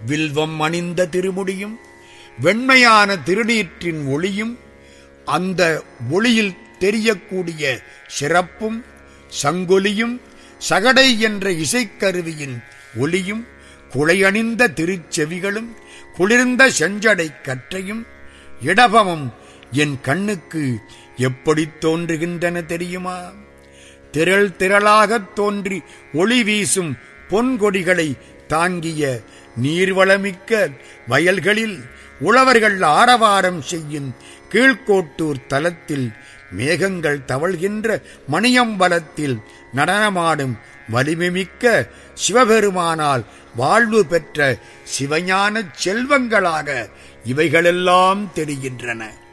வில்வம் அணிந்த திருமுடியும் வெண்மையான திருநீற்றின் ஒளியும் அந்த ஒளியில் தெரியக்கூடிய சிறப்பும் சங்கொலியும் சகடை என்ற இசைக்கருவியின் ஒளியும் குளையணிந்த திருச்செவிகளும் குளிர்ந்த செஞ்சடை கற்றையும் இடபமும் என் கண்ணுக்கு எப்படி தோன்றுகின்றன தெரியுமா திரள் திரளாகத் தோன்றி ஒளி வீசும் பொன்கொடிகளை தாங்கிய நீர்வளமிக்க வயல்களில் உழவர்கள் ஆரவாரம் செய்யும் கீழ்கோட்டூர் தலத்தில் மேகங்கள் தவழ்கின்ற மணியம்பலத்தில் நடனமாடும் வலிமைமிக்க சிவபெருமானால் வாழ்வு பெற்ற சிவஞானச் செல்வங்களாக இவைகளெல்லாம் தெரிகின்றன